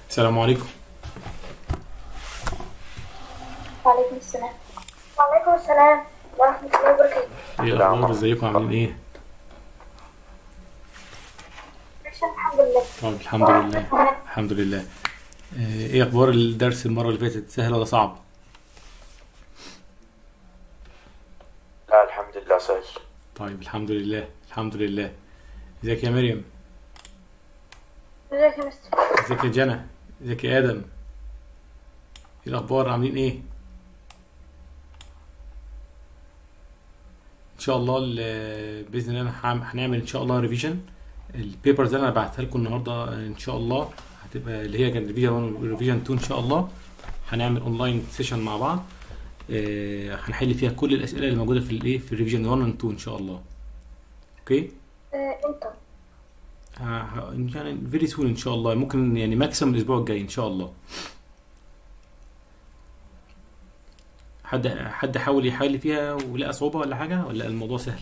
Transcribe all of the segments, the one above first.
السلام عليكم وعليكم السلام وعليكم السلام ورحمة الله وبركاته ايه الاخبار ازيكم عاملين ايه ماشي الحمد لله طيب الحمد لله الحمد لله آه، ايه اخبار الدرس المره اللي فاتت سهل ولا صعب لا الحمد لله سهل طيب الحمد لله الحمد لله ازيك يا مريم ازيك يا مستر ازيك يا جنى ازيك يا ادم ايه الاخبار عاملين ايه ان شاء الله ال- باذن الله هعم- هنعمل ان شاء الله ريفيجن البيبرز اللي انا بعتها لكم النهارده ان شاء الله هتبقى اللي هي كانت ريفيجن 1 وريفيجن 2 ان شاء الله هنعمل اونلاين سيشن مع بعض آه، هنحل فيها كل الاسئله اللي موجوده في الايه في الريفيجن 1 و 2 ان شاء الله اوكي آه، انت ه- ه- يعني فيري سون ان شاء الله ممكن يعني ماكسيمم الاسبوع الجاي ان شاء الله حد حد حاول يحل فيها ولقى صعوبة ولا حاجة ولا الموضوع سهل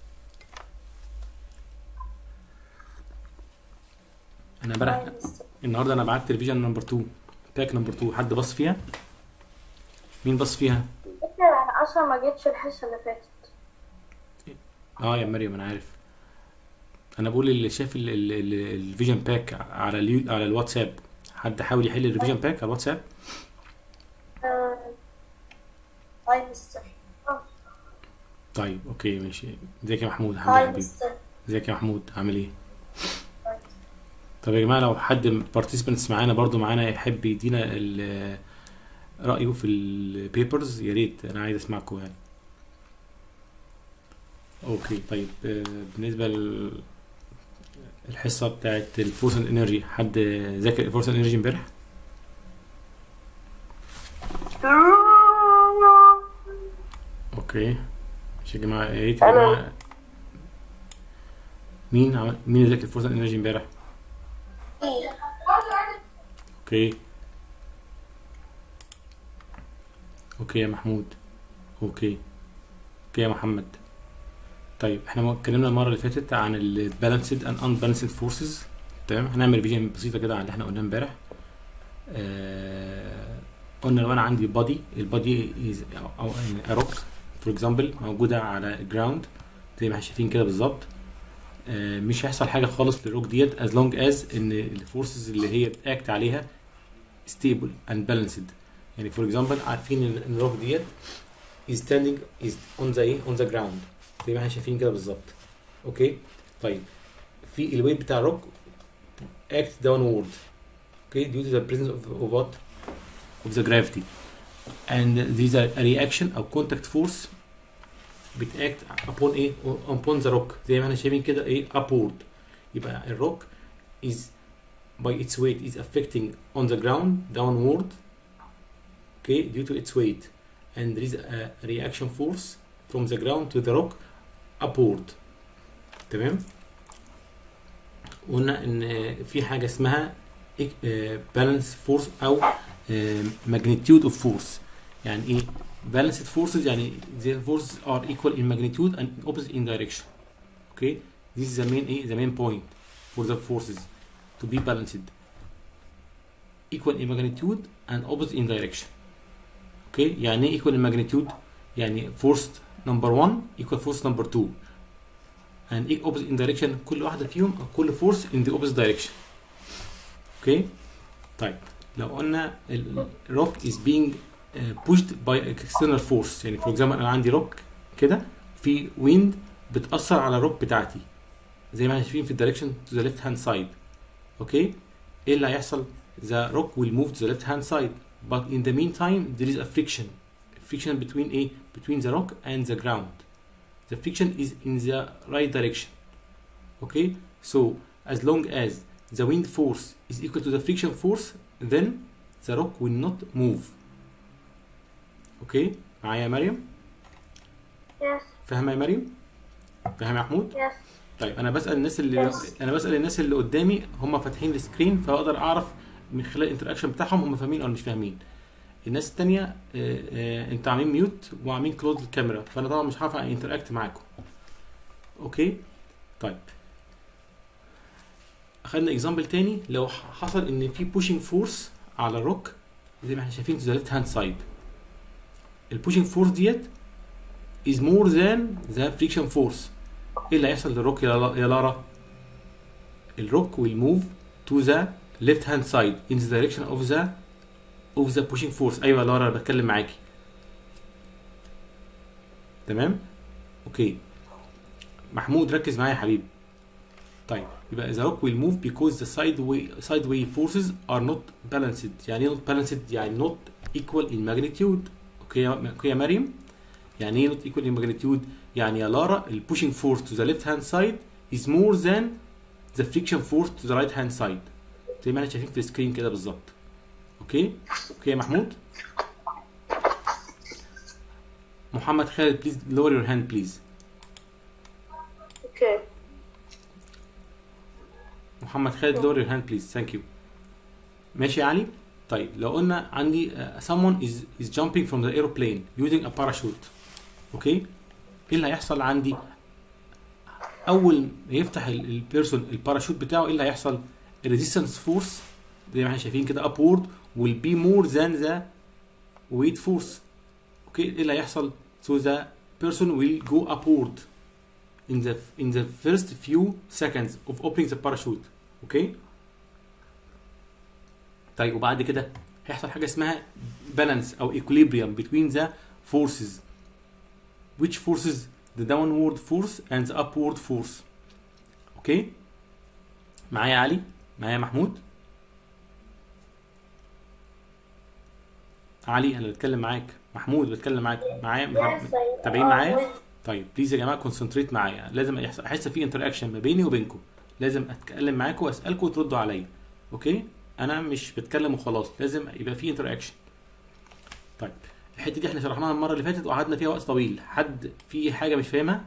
انا امبارح يا مستر. النهارده انا بعت ريفيجن نمبر 2 باك نمبر 2 حد بص فيها مين بص فيها الفكرة انا اصلا ما جيتش الحصة اللي فاتت اه يا مريم انا عارف انا بقول اللي شاف ال- ال- ال- الفيجن باك على اليو على الواتساب حد حاول يحل الريفيجن باك على الواتساب آه، هاي مستر آه، طيب اوكي ماشي ازيك يا محمود حبيبي هاي حبيبي مستر ازيك يا محمود عامل ايه طب يا جماعه لو حد بارتيسيبنتس معانا برضو معانا يحب يدينا ال- رايه في البيبرز يا ريت انا عايز اسمعكم يعني اوكي طيب آه، بالنسبه لل الحصه بتاعت الفورس اند انرجي حد ذاكر الفورس اند انرجي امبارح اوكي ماشي يا جماعه يا ريت يا أنا. جماعه مين عمل مين اللي ذاكر الفورس اند انرجي امبارح إيه. اوكي اوكي يا محمود اوكي اوكي يا محمد طيب احنا اتكلمنا المره اللي فاتت عن البالانسد اند ان فورسز تمام هنعمل ريفيجن بسيطه كده عن اللي احنا قلناه امبارح آه قلنا لو انا عندي بادي البادي از او روك فور اكزامبل موجوده على جراوند زي ما احنا شايفين كده بالظبط آه، مش هيحصل حاجه خالص للروك ديت as long as ان الفورسز اللي هي بتاكت عليها stable and balanced يعني فور اكزامبل عارفين ان إن الروك ديت is standing is on the ايه on the ground زي ما احنا شايفين كده بالظبط اوكي طيب في الويت بتاع الروك act downward okay due to the presence of, of what of the gravity and there is a, a reaction او contact force بتاكت upon ايه upon the rock زي ما احنا شايفين كده ايه upward يبقى الروك is by its weight is affecting on the ground downward okay due to its weight and there is a reaction force from the ground to the rock upward تمام قلنا ان في حاجه اسمها بالانس فورس او magnitude of force يعني ايه balanced forces يعني the forces are equal in magnitude and opposite in direction okay this is the main ايه the main point for the forces to be balanced equal in magnitude and opposite in direction okay يعني ايه equal in magnitude يعني force number 1 equal force number 2 and equal opposite in direction كل واحدة فيهم كل force in the opposite direction okay طيب لو قلنا ال rock is being uh, pushed by external force يعني for example انا عندي rock كده في wind بتأثر على الروك بتاعتي زي ما احنا شايفين في الدايركشن to the left hand side اوكي ايه اللي هيحصل the rock will move to the left hand side but in the meantime there is a friction friction between a between the rock and the ground the friction is in the right direction okay so as long as the wind force is equal to the friction force then the rock will not move اوكي معايا يا مريم يس فاهمه يا مريم فاهم يا محمود يس طيب انا بسال الناس اللي Yes. انا بسال الناس اللي قدامي هم فاتحين السكرين فاقدر اعرف من خلال الانتراكشن بتاعهم هم فاهمين ولا مش فاهمين الناس التانية آه، آه، انتوا عاملين ميوت وعاملين كلوز للكاميرا فانا طبعا مش هعرف انتراكت معاكم اوكي طيب اخدنا اكزامبل تاني لو حصل ان في pushing فورس على الروك زي ما احنا شايفين to the left hand side البوشنج فورس ديت is more than the friction force ايه اللي هيحصل للروك يا لا- يا لارا الروك will move to the left hand side in the direction of the of the pushing force ايوه يا لارا انا بتكلم معاكي تمام اوكي محمود ركز معايا يا حبيبي طيب يبقى the rock will move because the sideway sideway forces are not balanced يعني ايه not balanced يعني not equal in magnitude اوكي يا اوكي يا مريم يعني ايه not equal in magnitude يعني يا لارا ال pushing force to the left hand side is more than the friction force to the right hand side زي ما احنا شايفين في السكرين كده بالظبط اوكي اوكي يا محمود محمد خالد please lower your hand please Okay. محمد خالد lower your hand please thank you ماشي يا علي طيب لو قلنا عندي uh, someone is is jumping from the aeroplane using a parachute اوكي ايه اللي هيحصل عندي اول ما يفتح البيرسون الباراشوت بتاعه ايه اللي هيحصل الريزيستنس فورس زي ما احنا شايفين كده upward will be more than the weight force اوكي ايه اللي هيحصل so the person will go upward in the in the first few seconds of opening the parachute اوكي طيب وبعد كده هيحصل حاجه اسمها balance او equilibrium between the forces which forces the downward force and the upward force اوكي معايا علي معايا محمود علي انا بتكلم معاك محمود بتكلم معاك معايا متابعين معايا طيب بليز يا جماعه كونسنتريت معايا لازم يحصل احس في انتراكشن ما بيني وبينكم لازم اتكلم معاكم واسالكم وتردوا عليا اوكي انا مش بتكلم وخلاص لازم يبقى في انتراكشن طيب الحته دي احنا شرحناها المره اللي فاتت وقعدنا فيها وقت طويل حد في حاجه مش فاهمها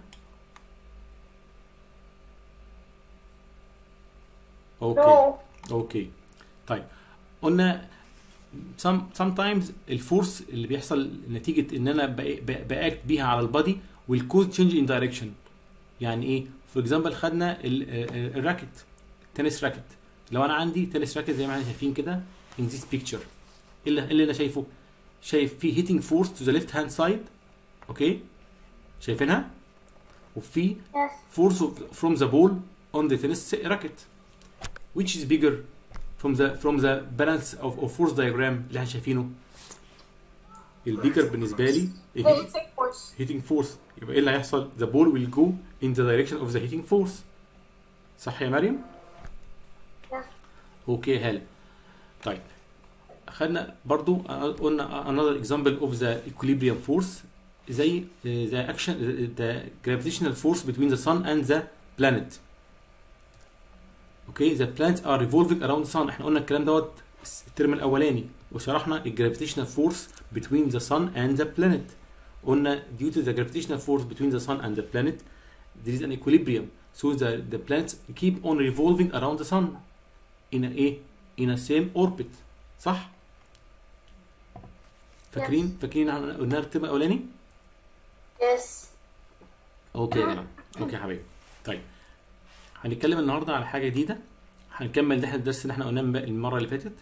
اوكي No. اوكي طيب قلنا some sometimes الفورس اللي بيحصل نتيجه ان انا باكت بيها على البادي will cause change in direction يعني ايه فور اكزامبل خدنا ال- ال- الراكت تنس راكت لو انا عندي تنس راكت زي ما احنا شايفين كده in this picture ايه اللي إيه اللي انا شايفه شايف في hitting force to the left hand side اوكي شايفينها وفي Yes. force of, from the ball on the tennis racket which is bigger from the from the balance of, of force diagram اللي احنا شايفينه البيجر بالنسبه لي ال Hitting force. hitting force يبقى ايه اللي هيحصل the ball will go in the direction of the hitting force صح يا مريم Yes. اوكي يا هاله طيب خدنا برضو قلنا another example of the equilibrium force زي uh, the action uh, the gravitational force between the sun and the planet اوكي the planets are revolving around the sun احنا قلنا الكلام دوت الترم الاولاني وشرحنا الجرافيتيشنال فورس between the sun and the planet قلنا due to the gravitational force between the sun and the planet there is an equilibrium so the the planets keep on revolving around the sun in a ايه in a same orbit صح فاكرين فاكرين عن- قلنا الترم الاولاني Yes. اوكي يا جماعه اوكي يا حبيبي طيب هنتكلم النهارده على حاجه جديده هنكمل ده الدرس اللي احنا قلناه امبارح- المره اللي فاتت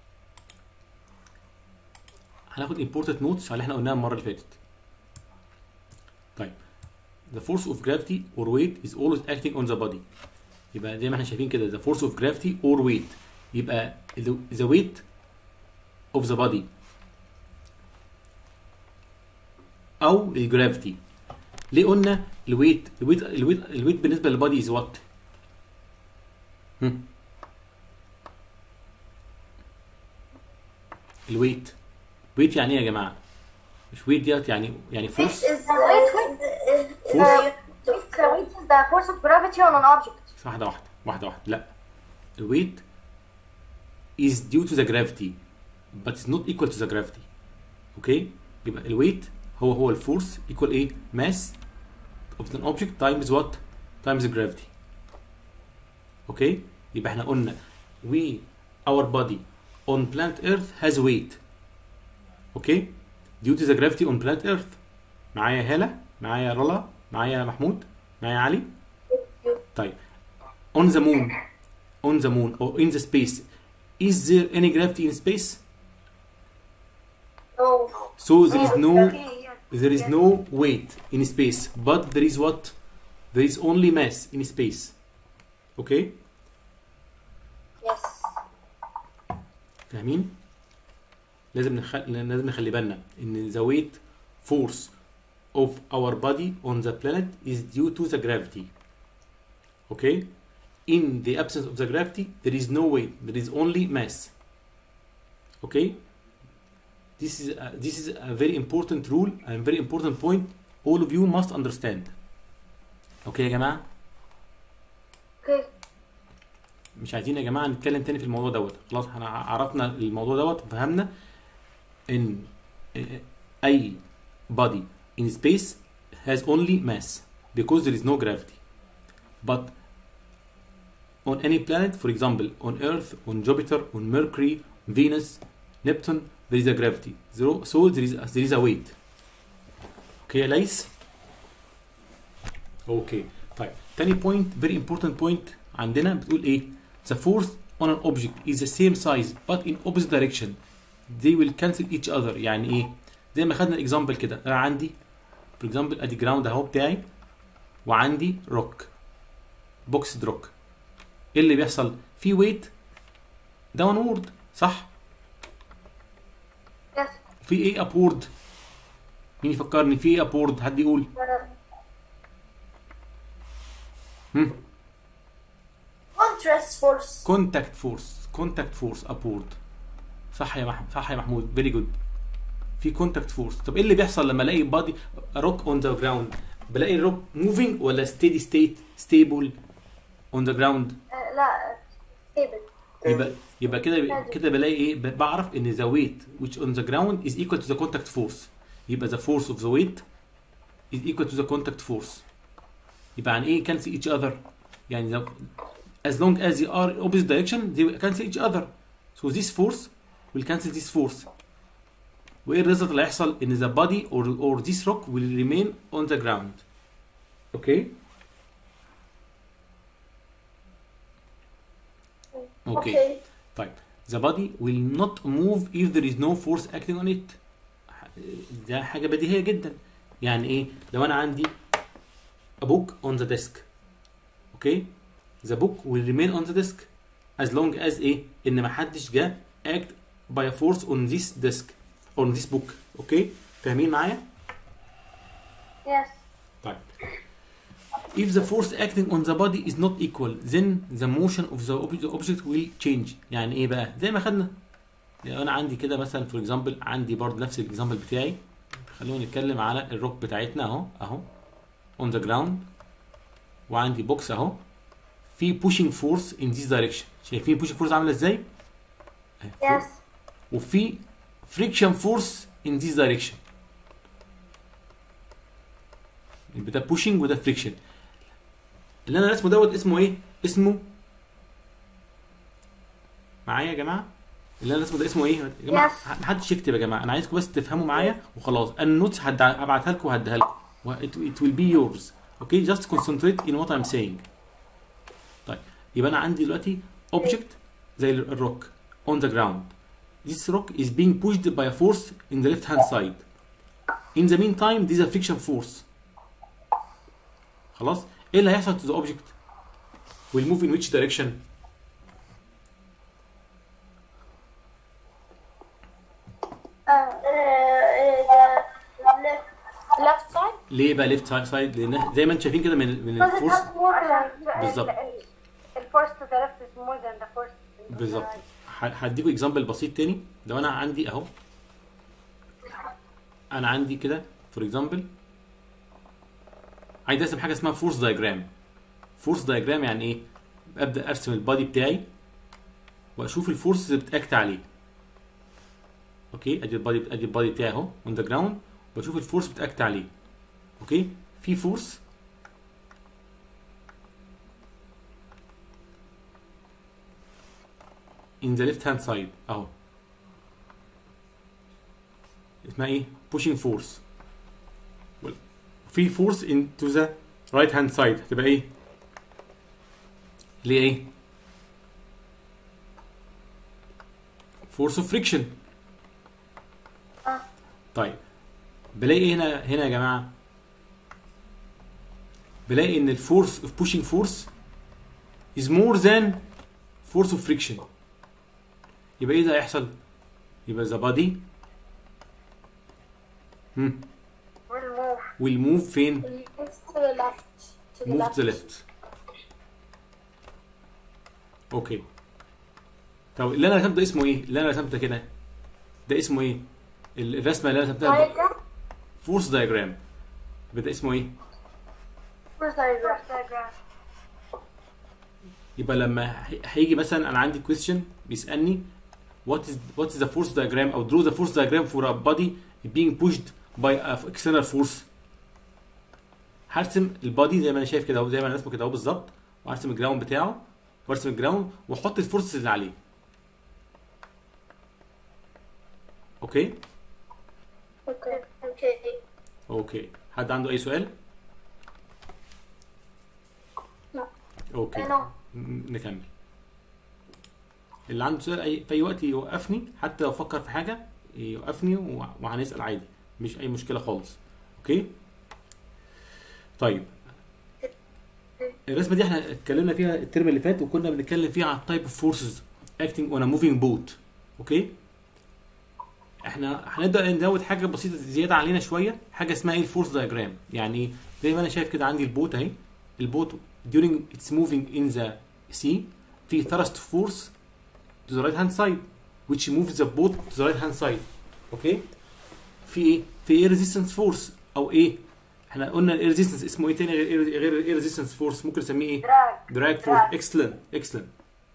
هناخد important notes على اللي احنا قلناه المره اللي فاتت طيب the force of gravity or weight is always acting on the body يبقى زي ما احنا شايفين كده the force of gravity or weight يبقى the the weight of the body او الجرافيتي ليه قلنا الويت الويت الويت الويت بالنسبه للبادي از وات الويت ويت يعني ايه يا جماعه مش ويت ديت يعني يعني This فورس is the weight. Weight. Force. The weight is the force of gravity on an object. واحده واحده واحده واحده لا الويت is due to the gravity but it's not equal to the gravity اوكي يبقى الويت هو هو الفورس equal ايه mass of an object times what times the gravity اوكي يبقى احنا قلنا we our body on planet earth has weight اوكي due to the gravity on planet earth معايا هالة معايا رولا معايا محمود معايا علي طيب on the moon on the moon or in the space is there any gravity in space No. so there is no Okay, yeah. there is no weight in space but there is what there is only mass in space okay Yes. فاهمين لازم نخ... لازم نخلي بالنا ان the weight force of our body on the planet is due to the gravity okay in the absence of the gravity there is no weight there is only mass okay this is a, this is a very important rule and very important point all of you must understand okay يا جماعه Okay. مش عايزين يا جماعه نتكلم تاني في الموضوع دوت خلاص احنا عرفنا الموضوع دوت وفهمنا ان اي body in space has only mass because there is no gravity but on any planet for example on earth on jupiter on mercury venus neptune there is a gravity so, so there is a, there is a weight okay يا ليس اوكي طيب تاني point very important point عندنا بتقول ايه the force on an object is the same size but in opposite direction they will cancel each other يعني ايه زي ما خدنا الاكزامبل كده انا عندي for example ادي جراوند اهو بتاعي وعندي روك بوكس روك ايه اللي بيحصل في ويت داونورد صح Yes. في ايه ابورد مين يفكرني في ايه ابورد حد يقول Uh, هم contrast force. كونتاكت فورس كونتاكت فورس ابورد صح يا محمود صح يا محمود فيري جود في كونتاكت فورس طب ايه اللي بيحصل لما الاقي بادي روك اون ذا جراوند بلاقي الروك موفينج ولا ستيدي ستيت ستيبل اون ذا جراوند Uh, لا stable. يبقى يبقى كده كده بلاقي ايه ب- بعرف ان the weight which on the ground is equal to the contact force يبقى the force of the weight is equal to the contact force يبقى عن ايه cancel each other يعني the, as long as they are in opposite direction they will cancel each other so this force will cancel this force وايه الريزلت اللي هيحصل ان the body or or this rock will remain on the ground okay okay Okay. طيب the body will not move if there is no force acting on it ده حاجة بديهية جدا يعني ايه لو انا عندي a book on the desk okay the book will remain on the desk as long as ايه ان ما حدش جه act by a force on this desk on this book okay فاهمين معايا Yes. طيب if the force acting on the body is not equal then the motion of the ob- the object will change يعني ايه بقى زي ما خدنا لو انا عندي كده مثلا فور اكزامبل عندي برضه نفس الاكزامبل بتاعي خلونا نتكلم على الروك بتاعتنا اهو اهو on the ground وعندي بوكس اهو في pushing force in this direction شايفين pushing force عامله ازاي؟ أهي. Yes. وفي friction force in this direction يبقى ده pushing وده friction اللي انا رسمه دوت اسمه ايه؟ اسمه معايا يا جماعه؟ اللي انا رسمه ده اسمه ايه؟ يا جماعه Yes. محدش يكتب يا جماعه انا عايزكم بس تفهموا معايا وخلاص انا النوتس هبعتها لكم وهديها لكم و- it, it will be yours okay just concentrate in what I'm saying طيب يبقى انا عندي دلوقتي object زي ال- الروك on the ground this rock is being pushed by a force in the left hand side in the meantime this is a friction force خلاص ايه اللي هيحصل to the object will move in which direction Uh, uh, the left, left side. ليه بقى left side لان زي ما انتم شايفين كده من من Because it الفورس has more than بالظبط. الفورس to the left is more than the force to the بالظبط right. ه- هديكوا اكزامبل بسيط تاني لو انا عندي اهو انا عندي كده فور اكزامبل عايز ارسم حاجه اسمها فورس دايجرام فورس دايجرام يعني ايه ابدا ارسم البادي بتاعي واشوف الفورس اللي بتاكت عليه اوكي ادي البادي ادي البادي بتاعي اهو اون ذا جراوند بشوف الفورس بتاكت عليه اوكي في فورس in the left hand side اهو اسمها ايه pushing force وال- في force into the right hand side هتبقى ايه اللي هي ايه فورس اوف فريكشن اه طيب بلاقي ايه هنا هنا يا جماعه بلاقي ان الفورس اوف بوشنج فورس is more than force of friction يبقى ايه ده هيحصل يبقى the body هم والموف will move فين to the left to the move left to the left اوكي طب اللي انا رسمته ده اسمه ايه اللي انا رسمته ده كده ده اسمه ايه ال- الرسمه اللي انا رسمتها diagram فورس دايجرام يبقى ده اسمه ايه force diagram diagram يبقى لما هي- هيجي مثلا انا عندي question بيسالني what is what is the force diagram او draw the force diagram for a body being pushed by a external force هرسم البادي زي ما انا شايف كده اهو زي ما انا رسمه كده اهو بالظبط وهرسم الجراوند بتاعه وارسم الجراوند واحط الفورسز اللي عليه اوكي okay okay اوكي حد عنده اي سؤال لا. اوكي أنا. ن- نكمل اللي عنده سؤال اي في اي وقت يوقفني حتى لو فكر في حاجه يوقفني و- وهنسال عادي مش اي مشكله خالص اوكي طيب الرسمه دي احنا اتكلمنا فيها الترم اللي فات وكنا بنتكلم فيها عن تايب اوف فورسز اكتنج اون ا موفينج بوت اوكي احنا هنبدا نزود حاجه بسيطه زياده علينا شويه حاجه اسمها ايه الفورس دايجرام يعني ايه زي ما انا شايف كده عندي البوت اهي البوت during its moving in the sea في thrust force to the right hand side which moves the boat to the right hand side اوكي في ايه في ايه resistance force او ايه احنا قلنا الاير resistance اسمه ايه تاني غير غير الاير resistance force ممكن نسميه ايه دراج drag force excellent excellent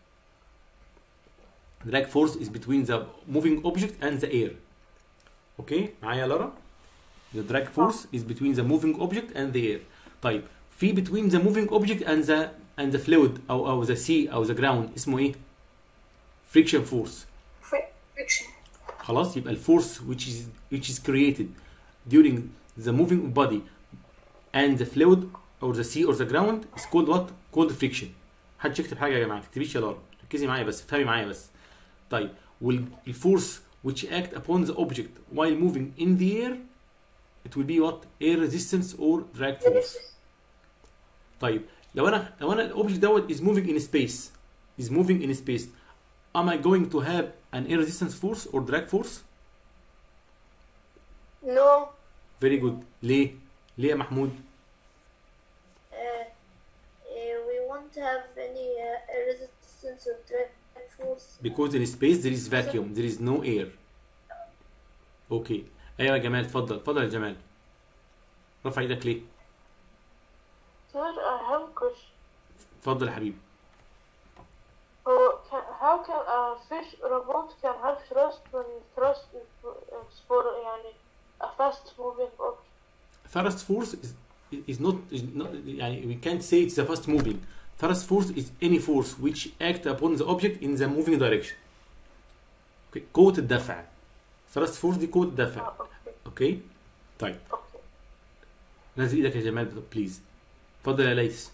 drag force is between the moving object and the air اوكي معايا يا لارا the drag force is between the moving object and the air طيب في between the moving object and the and the fluid او او the sea او the ground اسمه ايه friction force Fri- friction خلاص يبقى الفورس which is which is created during the moving body and the fluid or the sea or the ground is called what? called friction. محدش يكتب حاجه يا جماعه ما تكتبيش يا لارا ركزي معايا بس افهمي معايا بس. طيب والفورس which act upon the object while moving in the air it will be what? air resistance or drag force. طيب لو انا لو انا الاوبجكت دوت is moving in space is moving in space am I going to have an air resistance force or drag force? no Very good. ليه؟ ليه يا محمود؟ uh, uh, we won't have any uh, resistance of drag force Because in space there is vacuum, there is no air. اوكي. ايوه يا جمال اتفضل، اتفضل يا جمال. رفع ايدك ليه؟ Sir, I have a question. اتفضل يا حبيبي. So, can, how can a fish robot can have thrust when thrust is for, is for يعني a fast moving object? Thrust force is is not is not يعني we can't say it's a fast moving. Thrust force is any force which act upon the object in the moving direction. اوكي. قوة الدفع. Thrust force دي قوة الدفع. Ah, okay, اوكي؟ طيب okay. نزل ايدك يا جمال بليز. اتفضل يا ليس.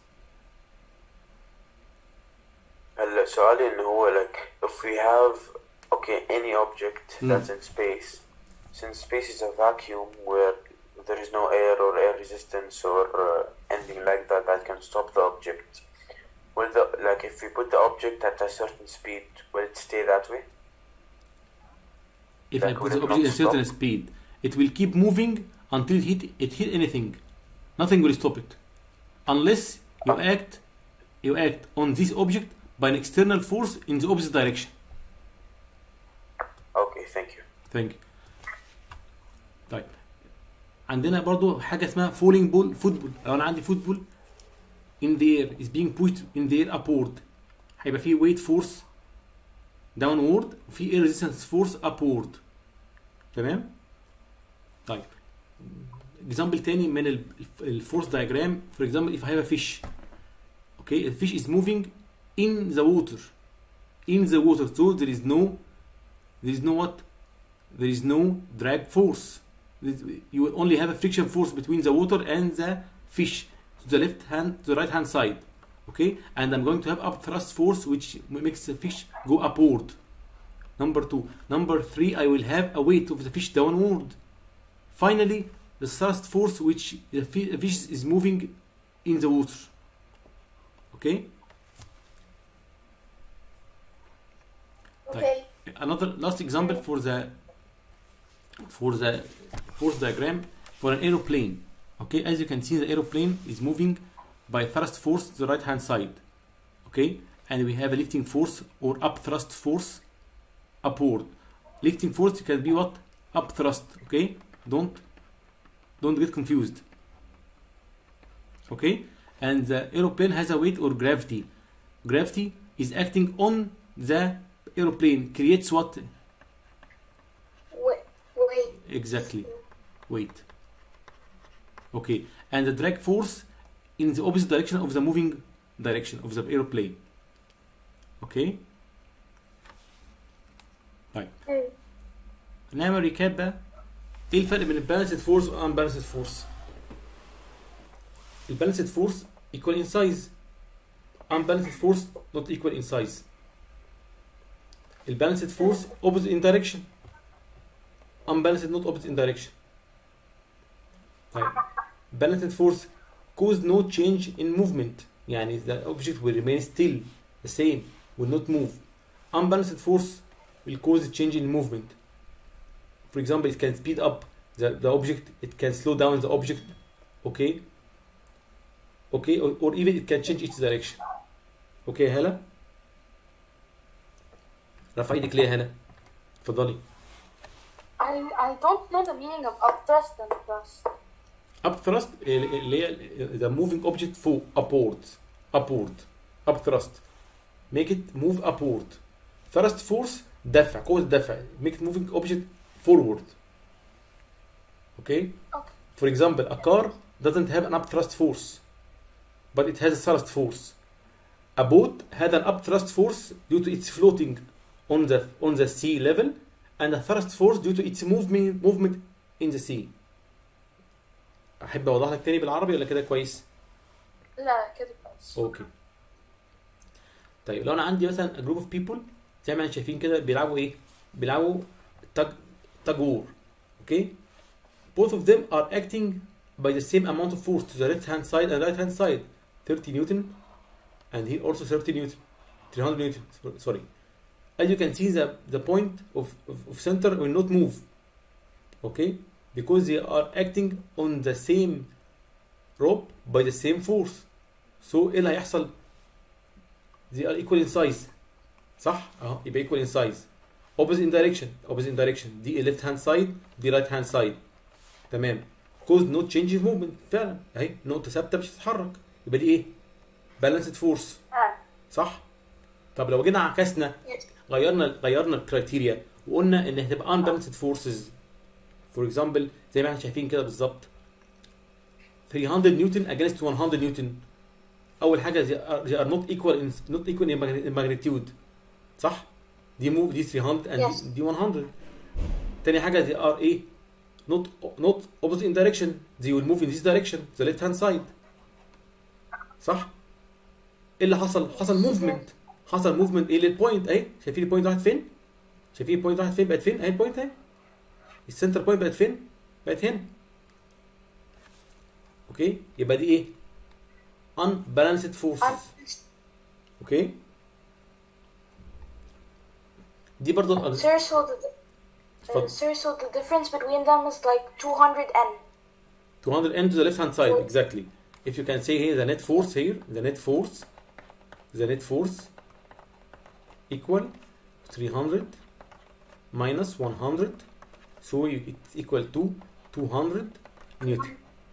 هلا سؤالي انه هو like if we have okay any object Hmm. that's in space since space is a vacuum where there is no air or air resistance or uh, anything like that that can stop the object will the like if we put the object at a certain speed will it stay that way If I Like, put will the it object not at a certain stop? speed, it will keep moving until it hit, it hit anything. Nothing will stop it. Unless you act you act on this object by an external force in the opposite direction. okay thank you Thank you. طيب عندنا برضو حاجة اسمها falling ball football لو أنا عندي football in the air is being pushed in the air upward هيبقى فيه weight force downward وفي air resistance force upward تمام؟ طيب example تاني من ال- الفورس diagram for example if I have a fish okay the fish is moving in the water in the water so there is no there is no what there is no drag force This- you will only have a friction force between the water and the fish to the left hand to the right hand side okay and i'm going to have up thrust force which makes the fish go upward number two number three I will have a weight of the fish downward finally the thrust force which the fi- the fish is moving in the water okay Okay. another last example for the for the force diagram for an aeroplane okay as you can see the aeroplane is moving by thrust force to the right hand side okay and we have a lifting force or up thrust force upward lifting force can be what up thrust okay don't don't get confused okay and the aeroplane has a weight or gravity gravity is acting on the aeroplane creates what Wait. Wait. exactly weight okay and the drag force in the opposite direction of the moving direction of the aeroplane okay طيب Okay. نعمل ريكاب بقى ايه الفرق بين البالانسد فورس والانبالانسد فورس البالانسد فورس equal in size unbalanced force not equal in size البالانسد فورس opposite in direction unbalanced not opposite in direction طيب balanced force cause no change in movement يعني the object will remain still the same will not move unbalanced force will cause a change in movement for example it can speed up the, the object it can slow down the object okay okay or, or even it can change its direction okay يا هلا رفع ايدك ليه يا هلا اتفضلي I, I don't know the meaning of up thrust and thrust. up thrust اللي هي the moving object فوق upward upward up thrust make it move upward thrust force دفع قوة الدفع make it moving object forward okay Okay. for example a car doesn't have an up thrust force but it has a thrust force a boat had an up thrust force due to its floating on the on the sea level and a thrust force due to its movement movement in the sea احب اوضح لك تاني بالعربي ولا كده كويس لا كده كويس. اوكي طيب لو انا عندي مثلا جروب اوف بيبل زي ما احنا شايفين كده بيلعبوا ايه بيلعبوا تاج تاج وور اوكي both of them are acting by the same amount of force to the left hand side and right hand side 30 newton and here also 30 newton 300 newton sorry as you can see the the point of, of, of center will not move okay because they are acting on the same rope by the same force so ايه اللي هيحصل they are equal in size صح اهو يبقى equal in size opposite in direction opposite in direction دي left hand side دي right hand side تمام cause no change in movement فعلا اهي نقطة ثابتة مش هتتحرك يبقى دي ايه balanced force آه. صح طب لو جينا عكسنا Yes. غيرنا غيرنا الكرايتيريا وقلنا ان هتبقى unbalanced forces فور اكزامبل زي ما احنا شايفين كده بالظبط 300 نيوتن against 100 نيوتن اول حاجه they are, they are not equal in not equal in magni- in magnitude صح دي مو دي 300 and Yes. دي 100 تاني حاجه they are ايه not not opposite in direction they will move in this direction the left hand side صح ايه اللي حصل حصل موفمنت حصل موفمنت ايه للبوينت اهي شايفين البوينت راحت فين شايفين البوينت راحت فين بقت فين اهي البوينت اهي السنتر بوينت بقت فين بقت هنا اوكي يبقى دي ايه unbalanced forces اوكي دي برضه Sir, so the, uh, اتفضل sir, so the difference between them is like 200 n. 200 n to the left hand side exactly if you can say here the net force here the net force the net force equal 300 minus 100 so it's equal to 200 newton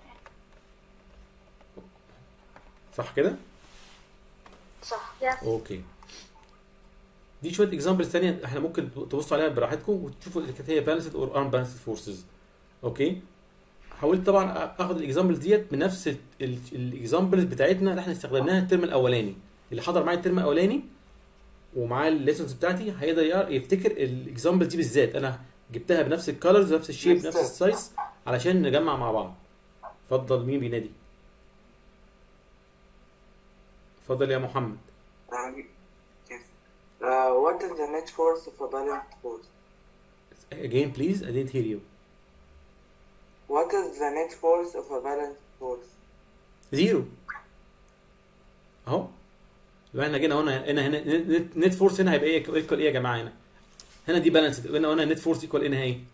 صح كده صح. Yes. اوكي دي شويه اكزامبلز ثانيه احنا ممكن تبصوا عليها براحتكم وتشوفوا اذا كانت هي بالانسد اور ان بالانسد فورسز اوكي حاولت طبعا اخد الاكزامبلز ديت بنفس الاكزامبلز بتاعتنا اللي احنا استخدمناها الترم الاولاني اللي حضر معايا الترم الاولاني ومعاه الليسونز بتاعتي هيقدر يعرف- يفتكر الاكزامبل دي بالذات انا جبتها بنفس الكالرز نفس الشيب نفس السايز علشان نجمع مع بعض اتفضل مين بينادي اتفضل يا محمد Uh, what is the net force of a balanced force? again please I didn't hear you What is the net force of a balanced force? زيرو اهو يبقى احنا جينا هنا هنا هنا نت- نت فورس هنا هيبقى ايه ايكوال ايه يا جماعه هنا هنا دي بالانس هنا هنا نت فورس ايكوال هنا ايه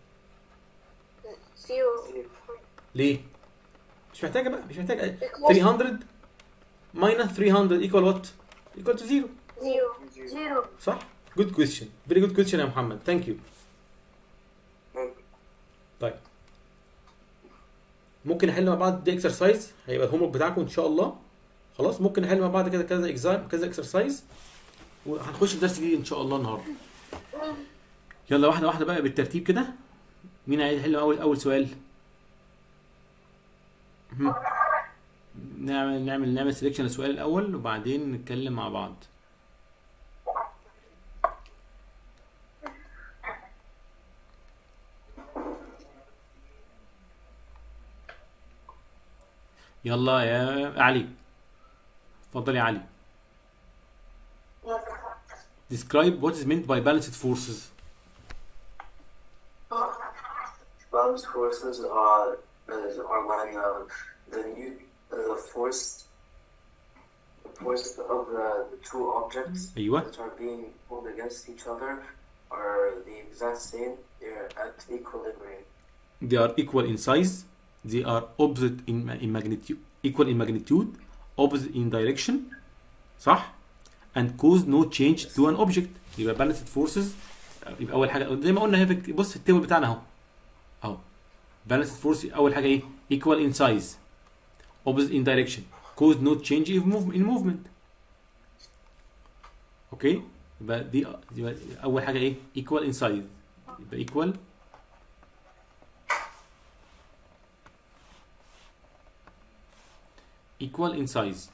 Zero. ليه مش محتاجه بقى مش محتاجه Equals 300 minus 300 equal what equal to zero zero. Zero. صح good question very good question يا محمد thank you طيب ممكن نحل مع بعض دي اكسرسايز هيبقى الهوم ورك بتاعكم ان شاء الله خلاص ممكن نحل مع بعض كده كذا اكزام كذا اكسرسايز وهنخش في درس جديد ان شاء الله النهارده يلا واحده واحده بقى بالترتيب كده مين عايز يحل اول اول سؤال هم. نعمل نعمل نعمل سelection للسؤال الاول وبعدين نتكلم مع بعض يلا يا علي اتفضل يا علي describe what is meant by balanced forces Balanced forces are uh, are when uh, the new uh, the force the force of the, the two objects ايوه that are being pulled against each other are the exact same. They're at equilibrium. they are equal in size they are opposite in, in magnitude equal in magnitude opposite in direction صح and cause no change to an object يبقى balanced forces يبقى اول حاجه زي ما قلنا هي في بص التيبل بتاعنا اهو اهو balanced force اول حاجه ايه equal in size opposite in direction cause no change in movement in movement اوكي يبقى دي يبقى اول حاجه ايه equal in size يبقى equal equal in size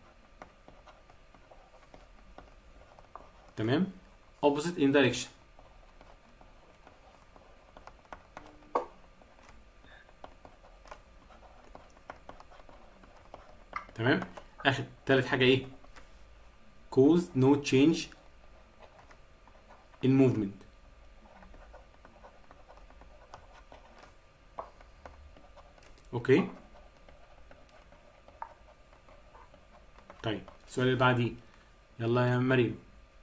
تمام opposite in direction تمام اخر تالت حاجه ايه cause no change in movement اوكي طيب السؤال اللي بعديه يلا يا مريم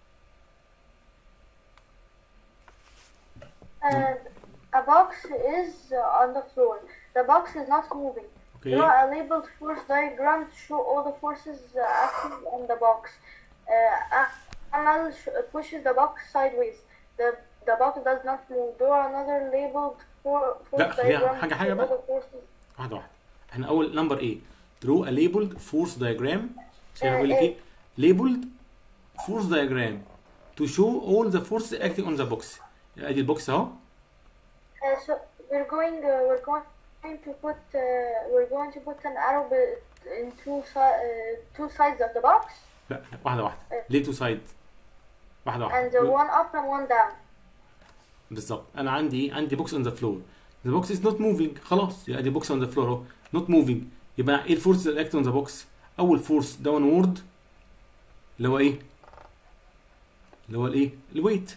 And a box is uh, on the floor. The box is not moving. اوكي Draw a labeled force diagram to show all the forces uh, acting on the box. Uh, Amal sh- pushes the box sideways. The the box does not move. Draw another labeled for- force لا، خليها diagram حاجة- to حاجة show بقى. all the forces. واحده واحده احنا اول نمبر ايه draw a labeled force diagram شايف آه، بيقول لك إيه. ايه labeled force diagram to show all the forces acting on the box ادي البوكس اهو Uh, so we're going uh, we're going to put uh, we're going to put an arrow be- in two si- uh, two sides of the box لا واحده واحده ليه تو سايد واحده and واحده uh, one up and one down. بالظبط انا عندي عندي بوكس اون ذا فلور ذا بوكس از نوت موفينج خلاص يبقى دي بوكس اون ذا فلور اهو نوت موفينج يبقى ايه الفورس اللي اكت اون ذا بوكس اول فورس داون وورد اللي هو ايه اللي هو الايه الويت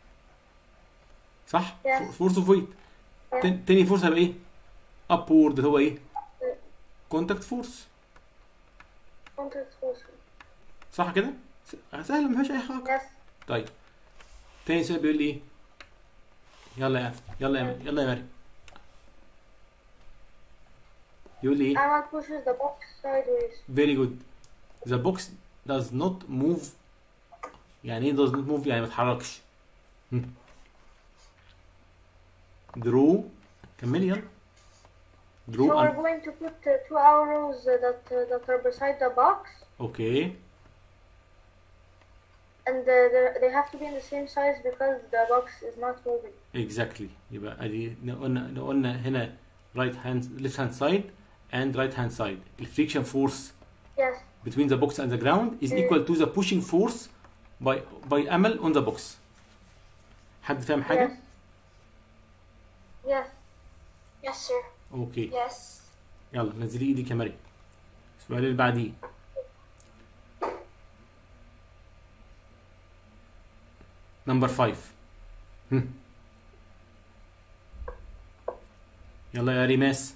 صح Yes. فورس اوف ويت تاني فورس هيبقى ايه ابورد اللي هو ايه كونتاكت فورس Contact force. صح كده س- سهله ما فيهاش اي حاجه Yes. طيب تاني سؤال بيقول لي ايه يلا يا يلا يا يلا يا مريم يقول لي ايه Amal pushes the box sideways. very good the box does not move يعني ايه does not move يعني ما تتحركش هم. draw كملي يلا So draw we're an going to put uh, two arrows uh, that uh, that are beside the box, okay and uh, they're- they have to be in the same size because the box is not moving. exactly يبقى ادي قلنا قلنا هنا right hand left hand side and right hand side the friction force Yes. between the box and the ground is equal to the pushing force by by Amal on the box حد فاهم حاجة؟ Yes. Yes. Yes, sir. اوكي Yes. يلا نزلي ايدك يا مريم السؤال اللي بعديه نمبر 5 هم. يلا يا ريماس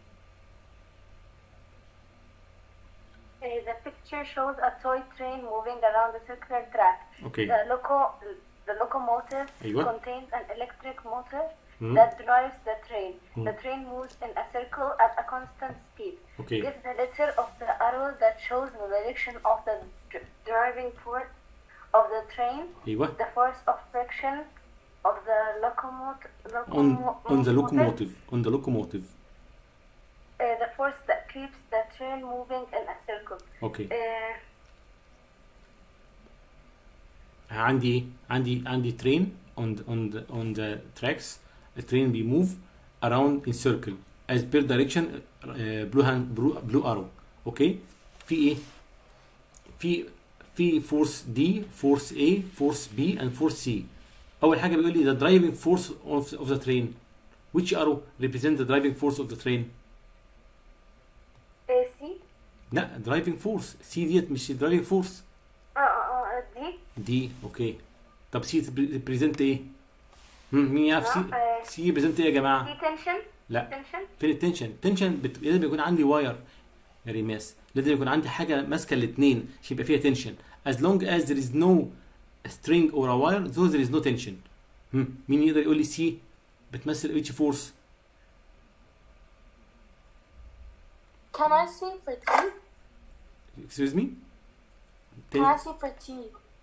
Okay, the picture shows a toy train moving around a circular track. اوكي The loco the locomotive أيوة. contains an electric motor مم. that drives the train. مم. The train moves in a circle at a constant speed. اوكي Give the letter of the arrow that shows the direction of the dr- driving force of the train, ايوه the force of friction of the locomotive, on on the locomotive on the locomotive uh, the force that keeps the train moving in a circle. اوكي Uh, عندي ايه عندي عندي train on the, on the on the tracks the train be move around in circle as per direction uh, blue hand blue, blue arrow اوكي في ايه في في force D force A force B and force C اول حاجه بيقول لي the driving force of, of the train which arrow represent the driving force of the train AC لا driving force C ديت مش driving force اه اه اه دي دي اوكي طب سي ريبريزنت ايه؟ هم، مين يعرف سي آه. سي ريبريزنت ايه يا جماعه؟ دي تنشن لا تنشن فين التنشن؟ تنشن بت... لازم يكون عندي واير يا ريماس لازم يكون عندي حاجه ماسكه الاثنين عشان يبقى فيها تنشن as long as there is no string or a wire so there is no tension هم، مين يقدر يقول لي سي بتمثل which force؟ Can I see for T? excuse me؟ Can I see for T?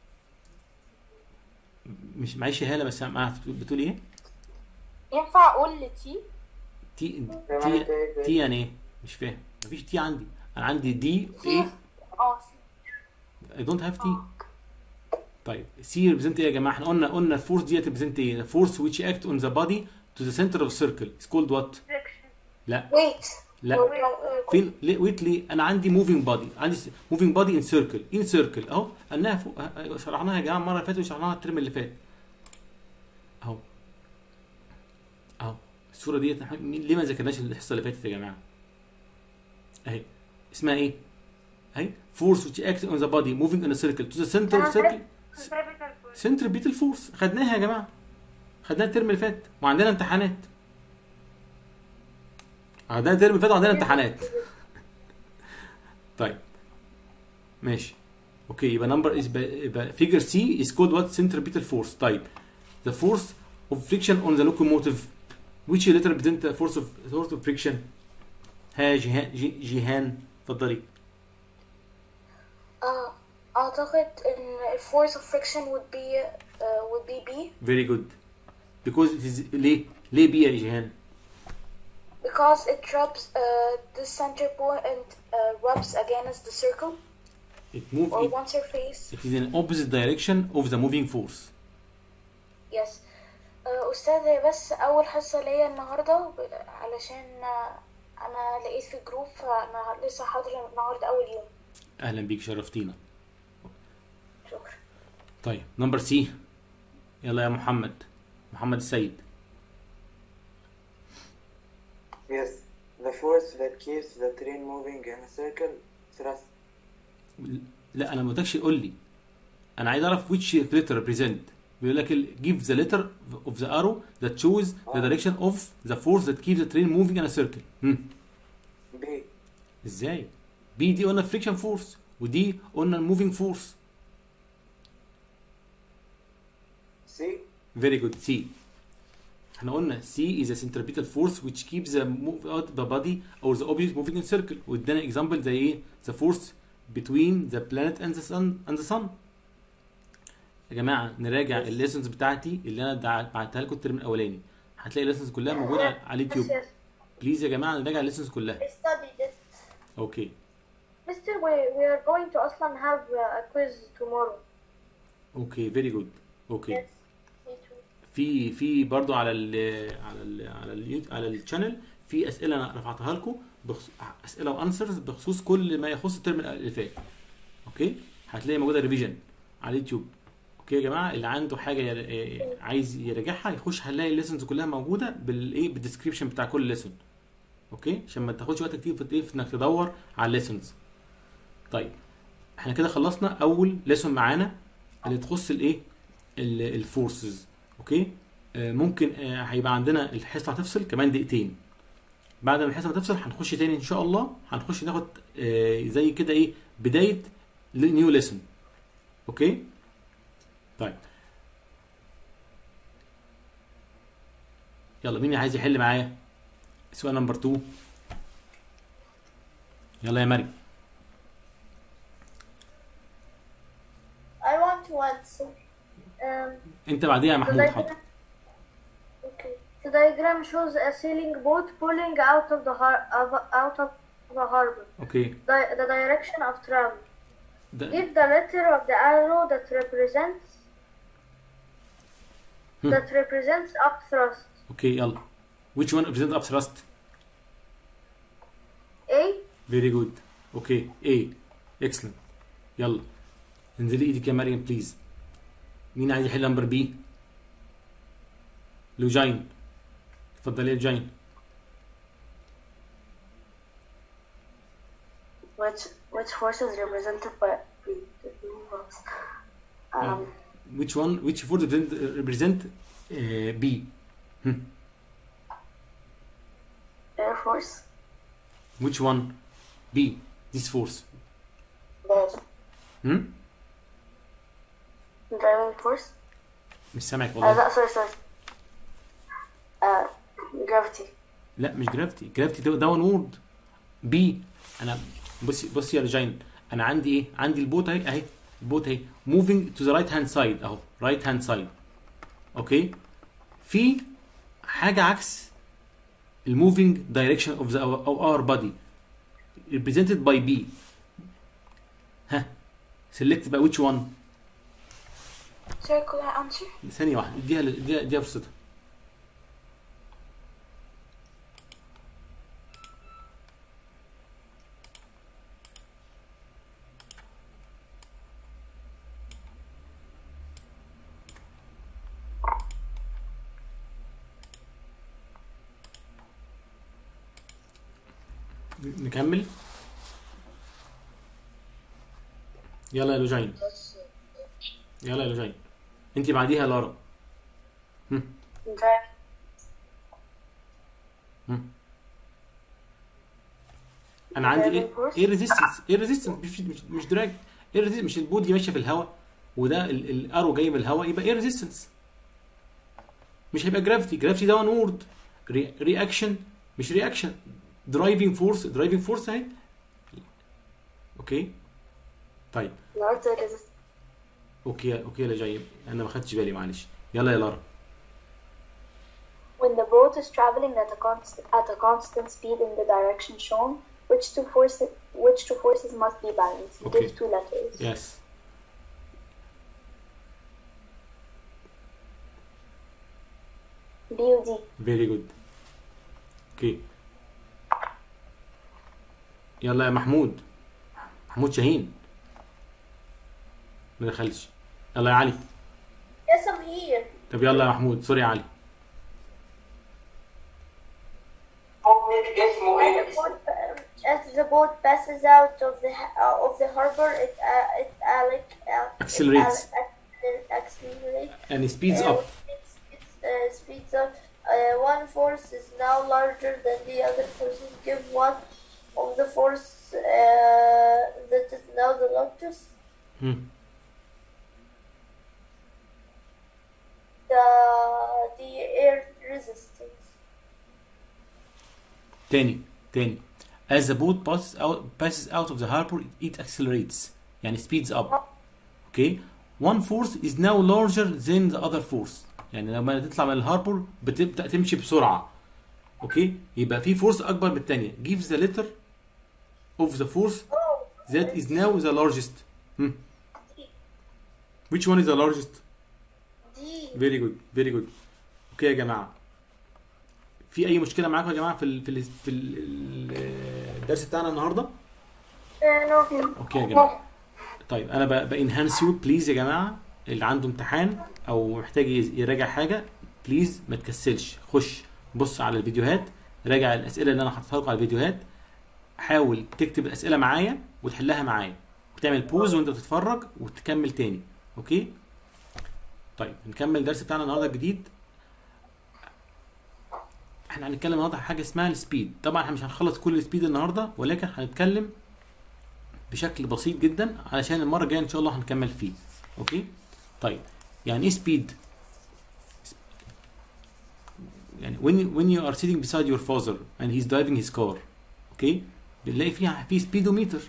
مش معيش هاله بس معاها بتقول ايه؟ ينفع أقول ل T؟ تي تي تي يعني ايه؟ مش فاهم مفيش تي عندي انا عندي دي ايه اه I don't have T. طيب سي ريبريزنت ايه يا جماعه؟ احنا قلنا قلنا الفورس ديت ريبريزنت ايه؟ فورس which act on the body to the center of circle is called what؟ friction لا Wait. لا فين ليه ويت ليه؟ انا عندي moving body عندي moving body in circle in circle اهو قلناها فوق أه، شرحناها يا جماعه المره اللي فاتت وشرحناها الترم اللي فات اهو اهو الصوره ديت إحنا مين- ليه ما ذاكرناش الحصه اللي فاتت يا جماعه؟ اهي اسمها ايه؟ اهي force which acts on the body moving in a circle to the center of circle centripetal force سنتربيتال فورس خدناها يا جماعه خدناها الترم اللي فات وعندنا امتحانات عندنا الترم اللي فات وعندنا امتحانات طيب ماشي اوكي يبقى نمبر يبقى فيجر سي is called what centripetal force طيب the force of friction on the locomotive which letter represent the force of force of friction ها جيهان جي- جيهان اتفضلي Uh, أعتقد إن force of friction would be uh, would be B very good because it is ليه ليه بي يا جيهان because it rubs uh, the center point and uh, rubs against the circle it move or it, one surface. it is in opposite direction of the moving force Yes. Uh, أستاذ هي بس أول حصة ليا النهاردة ب- علشان uh, أنا لقيت في الجروب فأنا لسه حاضرة النهاردة أول يوم. اهلا بيك شرفتينا شكرا. طيب نمبر سي يلا يا محمد محمد السيد Yes, the force that keeps the train moving in a circle thrust. لا انا ما قلتلكش قول لي انا عايز اعرف which letter represent بيقول لك ال- give the letter of the arrow that shows the direction of the force that keeps the train moving in a circle هم. B. ازاي بي دي قلنا friction force ودي قلنا moving force C. Very good. C. احنا قلنا C is a centripetal force which keeps the move out the body or the object moving in circle وادانا example زي ايه؟ the force between the planet and the sun and the sun. يا جماعة نراجع الليسنز بتاعتي اللي انا دع- بعتها لكم الترم الاولاني. هتلاقي الليسنز كلها موجودة على على اليوتيوب. Yes, بليز يا جماعة نراجع الليسنز كلها. I studied it. اوكي. Mister, we, we are going to أصلا have uh, a quiz tomorrow. اوكي فيري جود. اوكي. Yes. Me too. في في برضو على ال على ال على ال على الشانل في اسئله انا رفعتها لكم بخصوص اسئله وانسرز بخصوص كل ما يخص الترم اللي فات اوكي هتلاقي موجوده ريفيجن على اليوتيوب اوكي يا جماعه اللي عنده حاجه ير... إيه، عايز يراجعها يخش هنلاقي الليسنز كلها موجوده بالايه بالديسكربشن بتاع كل ليسون اوكي عشان ما تاخدش وقت كتير في إيه؟ في انك تدور على الليسنز طيب احنا كده خلصنا اول ليسون معانا اللي تخص الايه الفورسز اوكي آه، ممكن آه، هيبقى عندنا الحصه هتفصل كمان دقيقتين بعد ما الحصه هتفصل هنخش تاني ان شاء الله هنخش ناخد آه، زي كده ايه بدايه نيو ليسن اوكي طيب يلا مين عايز يحل معايا سؤال نمبر 2 يلا يا مريم I want to answer. Um, انت بعديها يا the محمود حاضر diagram, okay. The diagram shows a sailing boat pulling out of the har- of, out of the harbor. اوكي Di- the direction of travel. ده Give the letter of the arrow that represents Hmm. that represents up thrust. اوكي يلا which one represent up thrust A. very good اوكي A excellent يلا انزلي ايدك يا مريم بليز مين عايز يحل نمبر بي لوجين اتفضلي يا لوجين Which which force is represented by um, which one which force represent, represent uh, B hmm. Air Force? which one B this force Yes. hmm? Driving force? مش سامعك Uh, والله that, sorry, sorry. Uh, gravity. لا مش جرافيتي جرافيتي ده داون وورد بي انا بصي بصي يا رجين انا عندي ايه عندي البوت اهي اهي البوت اهي موفينج تو ذا رايت هاند سايد اهو رايت هاند سايد اوكي في حاجه عكس الموفينج دايركشن اوف ذا او اور بادي represented by B ها select بقى which one Sorry, could I answer? ثانيه واحده اديها اديها اديها فرصتها نكمل يلا يا لوجين يلا يا لوجين انت بعديها يا لارا هم. Drive. هم. انا عندي ايه Driving force. ايه ريزيستنس ايه ريزيستنس مش مش مش دراج ايه resistance؟ مش البود دي ماشيه في الهواء وده ال- الارو جاي من الهواء يبقى ايه ريزيستنس مش هيبقى جرافيتي جرافيتي داون وورد رياكشن مش رياكشن درايفنج فورس درايفنج فورس اهي اوكي طيب Not the resist. اوكي اوكي يا جاي انا ما خدتش بالي معلش يلا يا لارا When the boat is traveling at a constant at a constant speed in the direction shown, which two forces which two forces must be balanced? Okay. Give two letters. يس B U D. فيري جود اوكي يلا يا محمود محمود شاهين ما دخلش يلا يا علي Yes, I'm here. طب يلا يا محمود سوري يا علي As the boat passes out of the ha- uh, of the harbor, it uh, it uh, like uh, Accelerates. It, uh, accelerates. and speeds uh, up It, it uh, speeds up. Uh, one force is now larger than the other forces. Give one of the force uh, that is now the largest. هم. The the air resistance. تاني تاني as the boat passes out passes out of the harbor it accelerates يعني speeds up okay one force is now larger than the other force يعني لما تطلع من الهاربور بتبدا تمشي بسرعه اوكي يبقى في فورس اكبر من الثانيه gives the letter of the force that is now the largest hmm. which one is the largest D. very good very good اوكي يا جماعه في اي مشكله معاكم يا جماعه في ال في ال في ال الدرس بتاعنا النهارده Uh, no. اوكي يا جماعه طيب انا بانهانس يو بليز يا جماعه اللي عنده امتحان او محتاج يز- يراجع حاجه بليز ما تكسلش خش بص على الفيديوهات راجع الاسئله اللي انا حاططها لكم على الفيديوهات حاول تكتب الاسئله معايا وتحلها معايا وتعمل بوز وانت بتتفرج وتكمل تاني اوكي طيب نكمل الدرس بتاعنا النهارده الجديد احنا هنتكلم النهارده عن حاجه اسمها السبيد طبعا احنا مش هنخلص كل السبيد النهارده ولكن هنتكلم بشكل بسيط جدا علشان المره الجايه ان شاء الله هنكمل فيه اوكي طيب يعني ايه سبيد يعني when you, when you are sitting beside your father and he's driving his car اوكي بنلاقي فيها في سبيدوميتر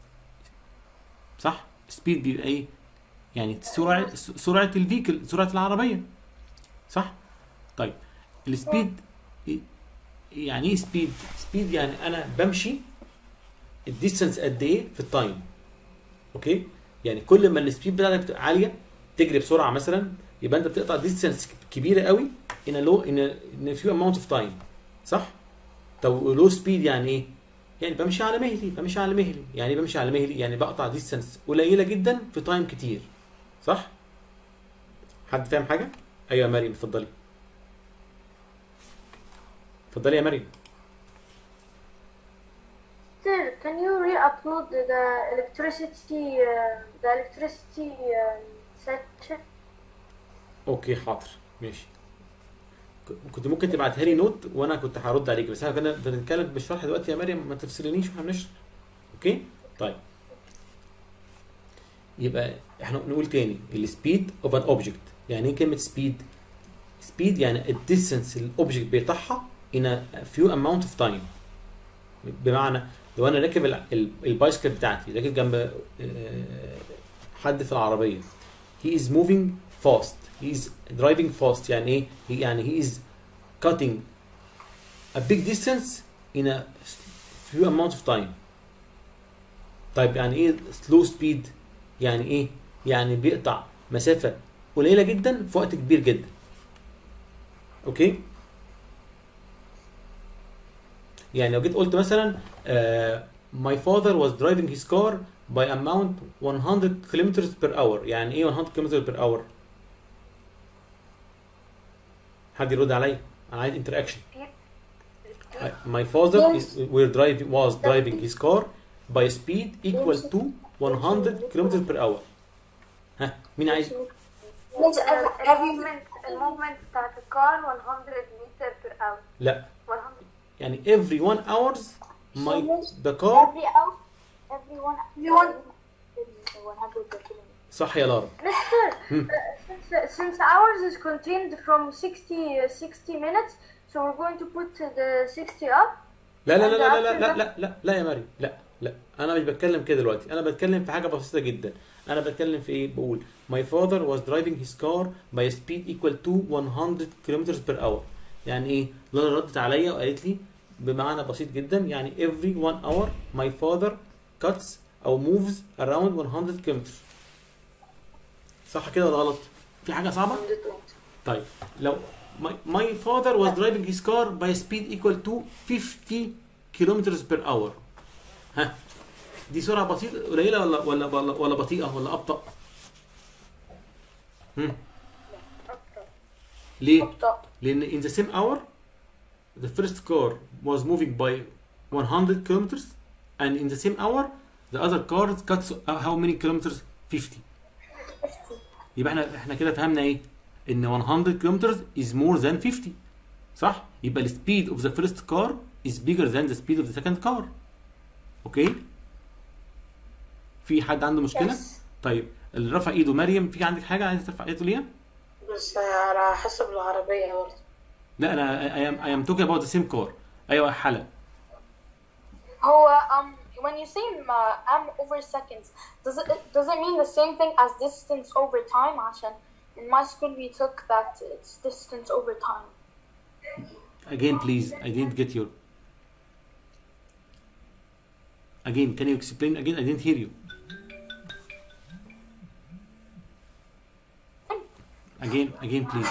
صح سبيد بيبقى ايه يعني سرعه سرعه الفيكل سرعه العربيه صح طيب السبيد إيه- يعني ايه سبيد سبيد يعني انا بمشي الديستنس قد ايه في التايم اوكي يعني كل ما السبيد بتاعتك تبقى عاليه تجري بسرعه مثلا يبقى انت بتقطع ديستنس كبيره قوي in a low in a, in a few amount of time صح طب لو سبيد يعني ايه يعني بمشي على مهلي بمشي على مهلي يعني إيه بمشي على مهلي يعني بقطع ديستنس قليله جدا في تايم كتير صح حد فاهم حاجه ايوه يا مريم اتفضلي اتفضلي يا مريم Sir, can you re-upload the electricity, uh, the electricity um, section? اوكي حاضر ماشي ك- كنت ممكن تبعتها لي نوت وانا كنت هرد عليك بس احنا كنا بنتكلم بالشرح دلوقتي يا مريم ما تفصلنيش واحنا بنشرح اوكي طيب يبقى احنا نقول تاني السبيد اوف ان اوبجكت يعني ايه كلمه سبيد سبيد يعني الديستنس الاوبجكت بيقطعها in a few amount of time بمعنى لو انا راكب ال- ال- البايسكل بتاعتي راكب جنب آه، حد في العربيه he is moving fast he is driving fast يعني ايه he- يعني he is cutting a big distance in a few amount of time طيب يعني ايه slow speed يعني ايه يعني بيقطع مسافة قليلة جدا في وقت كبير جدا اوكي يعني لو جيت قلت مثلا آه my father was driving his car by amount 100 kilometers per hour يعني ايه 100 kilometers per hour حد يرد عليا انا عايز interaction my father is we're driving was driving his car by speed equal to 100 kilometers per hour ها مين عايز means every, every الموفمنت الموفمنت بتاعت الكار 100 متر بير اور لا 100 يعني every one hours my the car every hour everyone everyone 100 kilometers. صح يا لارا Mister, since, since ours is contained from 60, 60 minutes, so we're going to put the 60 up. لا لا لا لا لا لا لا لا لا يا مريم لا لا انا مش بتكلم كده دلوقتي انا بتكلم في حاجه بسيطه جدا انا بتكلم في ايه بقول my father was driving his car by a speed equal to 100 kilometers per hour يعني ايه لالا ردت عليا وقالت لي بمعنى بسيط جدا يعني every one hour my father cuts او moves around 100 kilometers صح كده ولا غلط في حاجه صعبه طيب لو my, my father was driving his car by a speed equal to 50 kilometers per hour ها دي سرعة بسيطة قليلة ولا ولا ولا, ولا بطيئة ولا أبطأ؟ هم. ليه؟ أبطأ. لأن in the same hour the first car was moving by 100 kilometers and in the same hour the other car cuts how many kilometers 50 يبقى احنا احنا كده فهمنا ايه؟ ان 100 kilometers is more than 50 صح؟ يبقى the speed of the first car is bigger than the speed of the second car اوكي؟ في حد عنده مشكلة؟ Yes. طيب اللي رفع ايده مريم في عندك حاجة عايزة ترفع ايده ليها؟ بس على حسب العربية برضه لا انا I am, I am talking about the same car ايوه حلا هو um when you say uh, m over seconds does it does it mean the same thing as distance over time عشان in my school we took that it's distance over time again please I didn't get your again can you explain again I didn't hear you again again please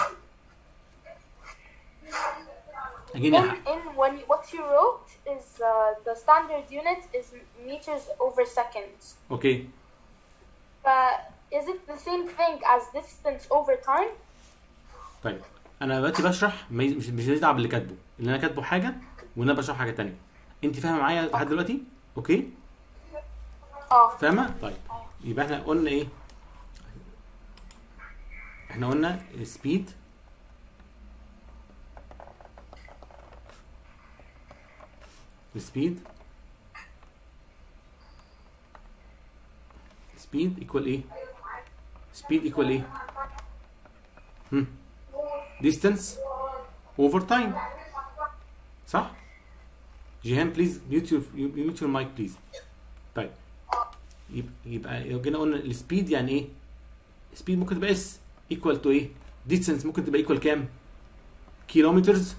again in, in when you, what you wrote is uh, the standard unit is meters over seconds okay but is it the same thing as distance over time طيب انا دلوقتي بشرح ما ي- مش مش هتتعب اللي كاتبه اللي انا كاتبه حاجه وانا بشرح حاجه تانية انت فاهمه معايا لحد دلوقتي اوكي اه فاهمه طيب يبقى احنا قلنا ايه احنا قلنا speed speed speed equal ايه speed equal ايه هم. distance over time صح جيهان بليز ميوت يور ميوت يور مايك بليز طيب يبقى يبقى لو جينا قلنا السبيد يعني ايه سبيد ممكن تبقى اس ايكوال تو ايه distance ممكن تبقى ايكوال كام كيلومترز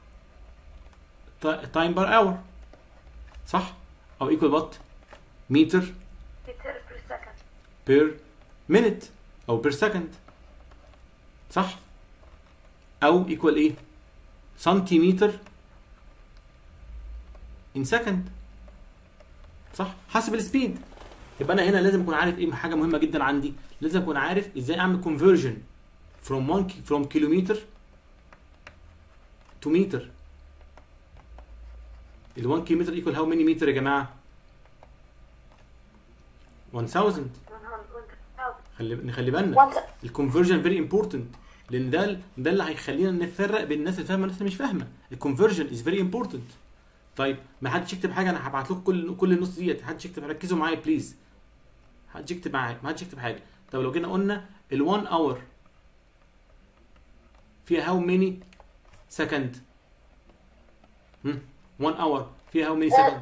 تايم بار اور صح او ايكوال وات متر meter per second بير مينت او بير سكند صح او ايكوال ايه سنتيمتر ان سكند صح حسب السبيد يبقى انا هنا لازم اكون عارف ايه حاجه مهمه جدا عندي لازم اكون عارف ازاي اعمل conversion from 1 ki- from kilometer to meter ال 1 كيلومتر ايكوال هاو ماني متر يا جماعه 1000 100 خلي نخلي بالنا One الكونفرجن فيري امبورتنت لان ده ده اللي هيخلينا نفرق بين الناس اللي فاهمه والناس اللي مش فاهمه الكونفرجن از فيري امبورتنت طيب ما حدش يكتب حاجه انا هبعت لكم كل كل النص ديت حدش يكتب ركزوا معايا بليز حدش يكتب معايا ما حدش يكتب حاجه طب لو جينا قلنا ال 1 اور فيها هاو ماني سكند 1 اور فيها هاو ماني سكند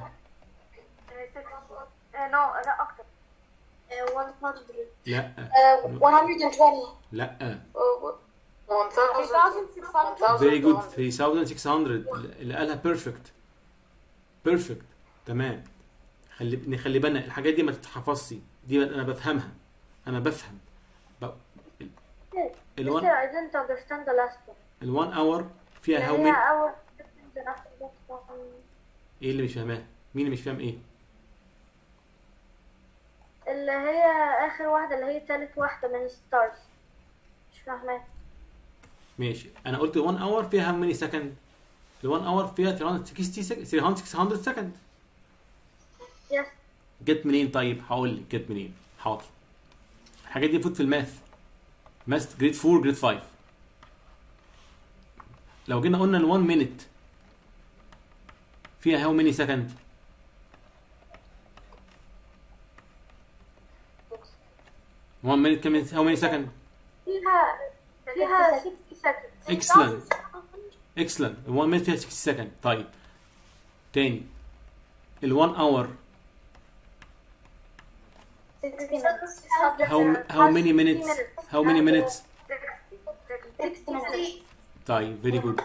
نو لا اكتر uh, 100. لا Uh, 120. لا Uh, 1600 فيري جود 3600 اللي قالها بيرفكت بيرفكت تمام خلي نخلي بالنا الحاجات دي ما تتحفظش دي انا بفهمها انا بفهم ب... ال1 Mister, I didn't understand the last one. ال1 اور فيها هاو هي مين our distance and after that one. ايه اللي مش فاهماه مين اللي مش فاهم ايه اللي هي آخر واحدة اللي هي تالت واحدة من ستارز مش فاهمة ماشي انا قلت 1 اور فيها هاو ماني سكند ال1 اور فيها 360 سك- 300 سكند يس جت منين طيب هقول لك جت منين حاضر الحاجات دي المفروض في الماث ماث جريد 4 جريد 5 لو جينا قلنا ال 1 مينيت فيها هاو ماني سكند one minute كم هاو ماني سكند فيها فيها 60 seconds excellent excellent ال 1 minute فيها 60 سكند طيب تاني ال 1 hour how how many minutes how many minutes 60 minutes طيب فيري جود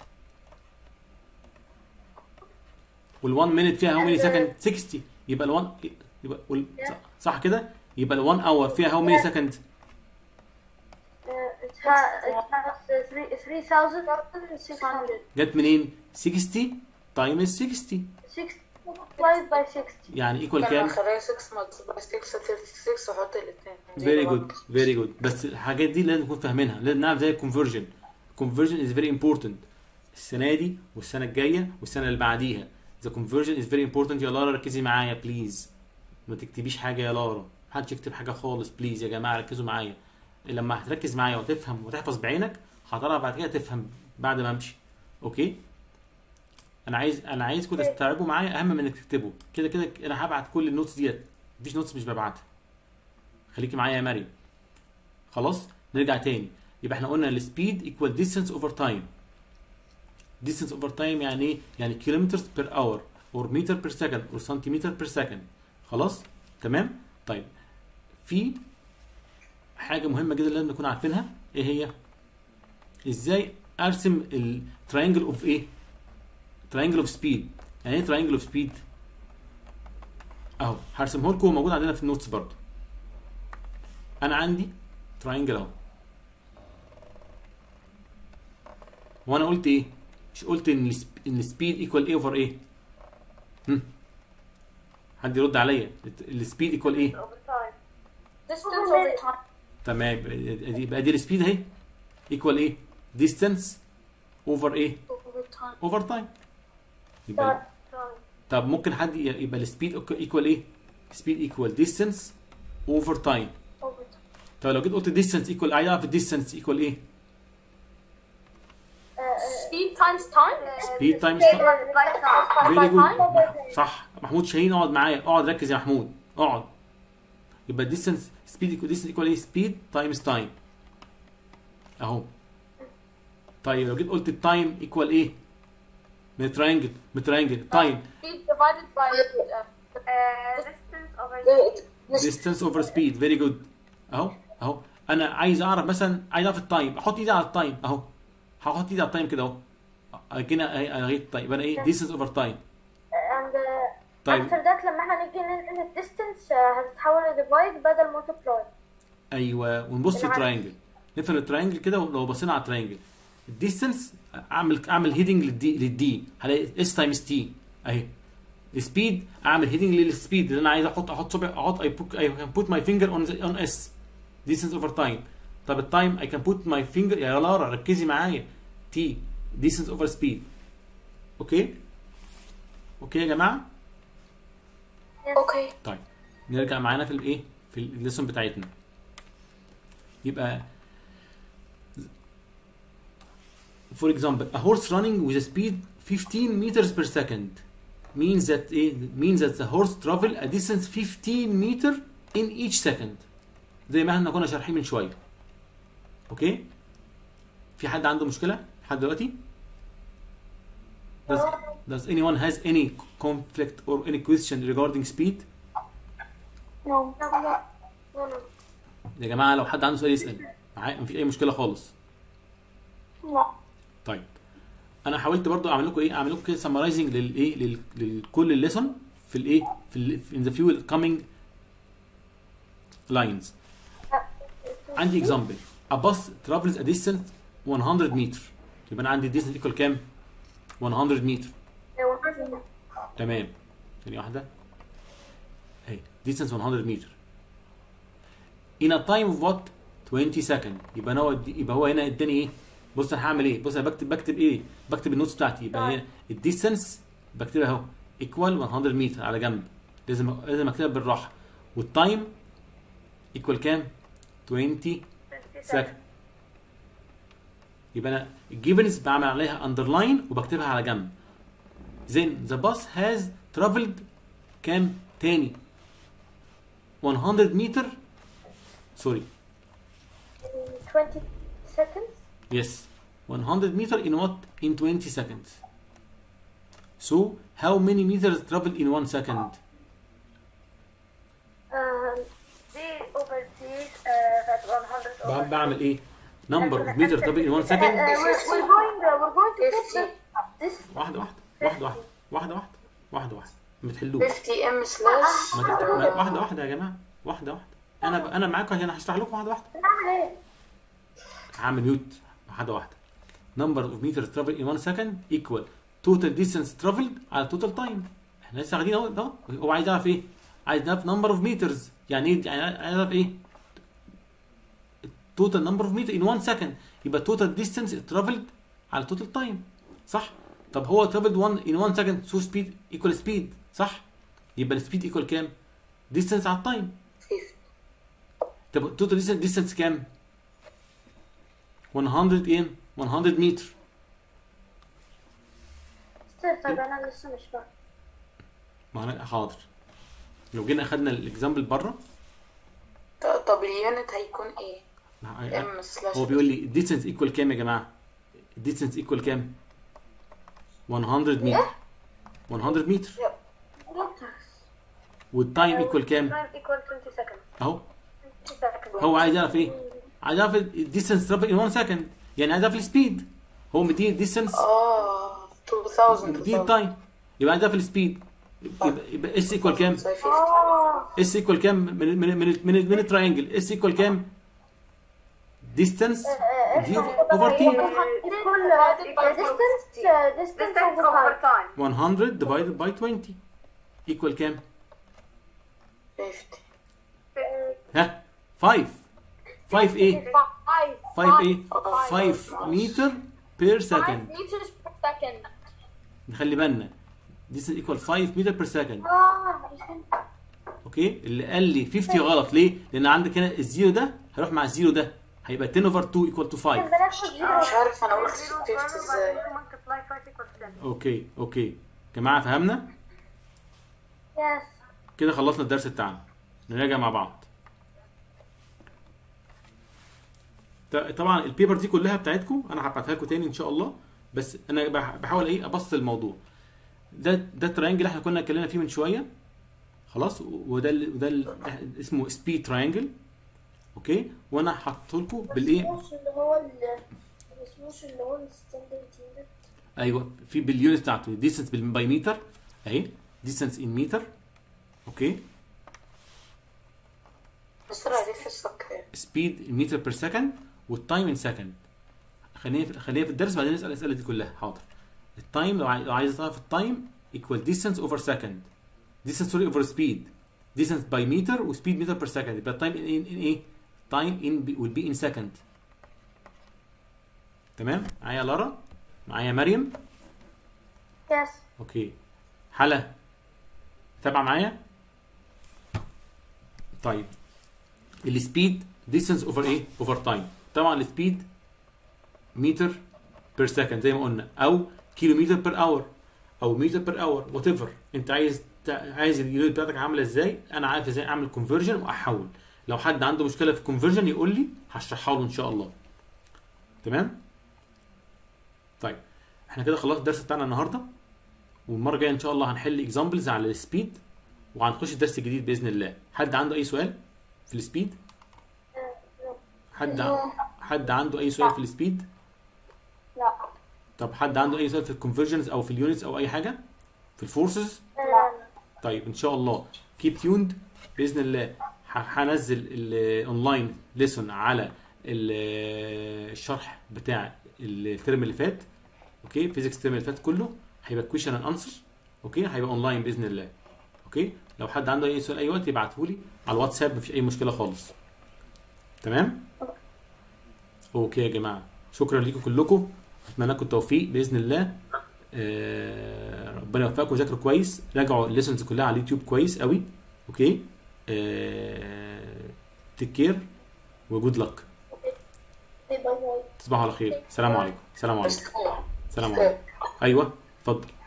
وال1 مينيت فيها هاو ماني سكند 60 يبقى ال1 يبقى وال... صح- صح كده يبقى ال1 اور فيها هاو ماني سكند Uh, it has, it has uh, three, 3,600 جت منين 60 تايمز 60 60 multiplied by 60 يعني ايكوال كان كام اخرها 6 multiply 6 36 وحط الاثنين فيري جود فيري جود بس الحاجات دي لازم نكون فاهمينها لازم نعرف زي الكونفرجن الكونفرجن از فيري امبورتنت السنه دي والسنه الجايه والسنه اللي بعديها ذا كونفرجن از فيري امبورتنت يا لارا ركزي معايا بليز ما تكتبيش حاجه يا لارا محدش يكتب حاجه خالص بليز يا جماعه ركزوا معايا لما هتركز معايا وتفهم وتحفظ بعينك هتعرف بعد كده تفهم بعد ما امشي اوكي انا عايز انا عايزكم تستوعبوا معايا اهم من انك تكتبوا كده كده انا هبعت كل النوتس ديت مفيش نوتس مش ببعتها خليكي معايا يا مريم خلاص نرجع تاني يبقى احنا قلنا السبيد ايكوال ديستانس اوفر تايم ديستانس اوفر تايم يعني ايه يعني كيلومترز بير اور اور متر بير سكند اور سنتيمتر بير سكند خلاص تمام طيب في حاجه مهمه جدا لازم نكون عارفينها ايه هي ازاي ارسم التراينجل اوف ايه تراينجل اوف سبيد يعني ايه تراينجل اوف سبيد اهو هرسمه لكم موجود عندنا في النوتس برضه انا عندي تراينجل اهو وانا قلت ايه مش قلت ان السب- ان السبيد ايكوال ايه اوفر ايه هم حد يرد عليا السبيد ايكوال ايه over time Distance over time. تمام يبقى دي- يبقى دي السبيد اهي ايكوال ايه ديستانس اوفر ايه Over time. اوفر تايم يبقى طب ممكن حد ي- يبقى السبيد ايكوال ايه سبيد ايكوال ديستانس اوفر تايم Over time. طب لو جيت قلت distance equal عايز اعرف distance equal ايه Speed times time. speed times Speed time by time. very by good time. صح محمود شاهين اقعد معايا اقعد ركز يا محمود اقعد يبقى distance speed equal distance equal ايه speed times time اهو طيب لو جيت قلت التايم equal ايه من تراينجل من تراينجل تايم Speed divided by uh, Uh, distance over the, the distance over speed very good اهو اهو انا عايز اعرف مثلا عايز اعرف التايم احط ايدي على التايم اهو هحط ايدي على التايم كده اهو كده الغيت التايم يبقى انا ايه distance over time and uh, طيب after that لما احنا نيجي ننقل الديستنس هتتحول لديفايد بدل مولتبلاي ايوه ونبص بالعكس. التراينجل نفهم التراينجل كده لو بصينا على التراينجل الديستنس اعمل اعمل هيدنج للدي للدي هلاقي اس تايمز تي اهي السبيد اعمل هيدنج للسبيد اللي انا عايز احط احط صبع احط اي اي كان بوت ماي فينجر اون اون اس ديستنس اوفر تايم طب التايم اي كان بوت ماي فينجر يا لارا ركزي معايا تي ديستنس اوفر سبيد اوكي اوكي يا جماعه okay. طيب نرجع معانا في الايه في الليسون بتاعتنا يبقى for example a horse running with a speed 15 meters per second means that eh, means that the horse travel a distance 15 meter in each second زي ما احنا كنا شارحين من شويه اوكي في حد عنده مشكله لحد دلوقتي does, does anyone has any conflict or any question regarding speed No. يا جماعه لو حد عنده سؤال يسال معايا مفيش اي مشكله خالص لا طيب انا حاولت برضو اعمل لكم ايه اعمل لكم كده سمرايزنج للايه لل- لكل الليسون في الايه في ال in the few coming lines عندي example a bus travels a distance 100 meter يبقى انا عندي distance equal كام 100 متر تمام ثانيه واحده اهي distance 100 متر in a time of what 20 second يبقى انا هو يبقى هو هنا اداني ايه بص انا هعمل ايه بص انا بكتب بكتب ايه بكتب النوتس بتاعتي يبقى هنا الديستنس بكتبها اهو ايكوال 100 متر على جنب لازم لازم اكتبها بالراحه والتايم ايكوال كام 20 سكند يبقى انا الجيفنز بعمل عليها اندرلاين وبكتبها على جنب then the bus has traveled كام تاني 100 متر سوري 20 seconds Yes. 100 meter in what? In 20 seconds. So, how many meters travel in one second? um, D over T uh, that's 100 بعمل, over بعمل ايه؟ Number of meters travel in one uh, second. we're, we're going uh, we're going to put the, this واحدة واحدة واحدة واحدة واحدة واحدة واحدة واحدة ما تحلوش 50 ام سلاش ما تت- ما- واحدة واحدة يا جماعة واحدة واحدة أنا ب... أنا معاكم عشان هشرح لكم واحدة واحدة نعمل ايه؟ هعمل ميوت واحدة واحدة number of meters travel in one second equal total distance traveled على total time احنا لسه واخدين اهو ده هو عايز يعرف ايه؟ عايز يعرف number of meters يعني ايه يعني عايز يعرف ايه؟ total number of meters in one second يبقى total distance traveled على total time صح؟ طب هو traveled one in one second so speed equal speed صح؟ يبقى السبيد equal كام؟ distance على التايم طب total distance distance كام؟ 100 ايه؟ 100 متر استنى، طيب انا لسه مش فاهم ما انا حاضر لو جينا اخدنا الاكزامبل بره طب اليونت هيكون ايه؟ مع- ام سلاش هو بيقول لي الديستنس ايكوال كام يا جماعه؟ الديستنس ايكوال كام؟ 100 متر 100 متر والتايم ايكوال كام؟ time equal 20 seconds اهو 20 seconds هو عايز يعرف ايه؟ عايز يعرف الديستنس ترافيك ان 1 سكند يعني عايز يعرف السبيد هو مديني الديستنس اه 2000 مديني التايم يبقى عايز يعرف السبيد يبقى يبقى اس ايكوال كام؟ 2000 اس ايكوال كام من من من من, من التراينجل اس ايكوال كام؟ ديستنس دي اوفر تي equal uh, distance uh, distance distance over over time time 100 divided by 20 equal كام؟ 50 ها 5 5 ايه؟ Five. 5 ايه؟ Five. 5 متر بير Five سكند meters per second. نخلي بالنا this is equal 5 متر بير سكند اه اوكي اللي قال لي 50 غلط ليه؟ لان عندك هنا الزيرو ده هيروح مع الزيرو ده هيبقى 10 اوفر 2 ايكوال تو 5 بناخد انا مش عارف انا قلت Zero 50 12 ازاي over multiply 5 equals 10. اوكي اوكي جماعه فهمنا يس كده خلصنا الدرس بتاعنا نراجع مع بعض ط- طبعا البيبر دي كلها بتاعتكم انا هبعتها لكم تاني ان شاء الله بس انا بح- بحاول ايه ابسط الموضوع ده ده التريانجل احنا كنا اتكلمنا فيه من شويه خلاص وده ال وده ال اسمه سبيد تريانجل اوكي وانا حاطط لكم بالايه مش اللي هو ال اسموش اللي هو الستاندرد يونت ايوه في باليونت بتاعته ديستنس باي متر اهي ديستنس ان متر اوكي بسرعة دي في السكر سبيد متر بير سكند والتايم ان سكند خلينا في خلينا في الدرس بعدين نسال الاسئله دي كلها حاضر التايم لو عاي- لو عايز تعرف التايم ايكوال ديستانس اوفر سكند ديستانس سوري اوفر سبيد ديستانس باي متر وسبيد متر بير سكند يبقى التايم ان ان ايه تايم ان ويل بي ان سكند تمام معايا لارا معايا مريم يس اوكي حلا تابعه معايا طيب السبيد ديستانس اوفر ايه اوفر تايم طبعا السبيد متر بير سكند زي ما قلنا او كيلومتر بير اور او متر بير اور وات ايفر انت عايز تع- عايز اليونت بتاعتك عامله ازاي انا عارف ازاي اعمل كونفرجن واحول لو حد عنده مشكله في الكونفرجن يقول لي هشرحها له ان شاء الله تمام طيب احنا كده خلصنا الدرس بتاعنا النهارده والمره الجايه ان شاء الله هنحل اكزامبلز على السبيد وهنخش الدرس الجديد باذن الله حد عنده اي سؤال في السبيد حد ع- حد عنده اي سؤال في السبيد لا طب حد عنده اي سؤال في الكونفرجنز او في اليونتس او اي حاجه في الفورسز لا طيب ان شاء الله كيب تيوند باذن الله ه- هنزل الاونلاين ليسون على ال- الشرح بتاع الترم اللي فات اوكي فيزيكس الترم اللي فات كله هيبقى كويشن اند انسر اوكي هيبقى اونلاين باذن الله اوكي لو حد عنده اي سؤال اي وقت يبعته لي على الواتساب مفيش اي مشكله خالص تمام اوكي يا جماعه شكرا ليكم كلكم اتمنى لكم التوفيق باذن الله آه، ربنا يوفقكم وذاكروا كويس راجعوا الليسنز كلها على اليوتيوب كويس قوي اوكي تيك كير وجود لك باي باي تصبحوا على خير سلام عليكم سلام عليكم سلام عليكم ايوه اتفضل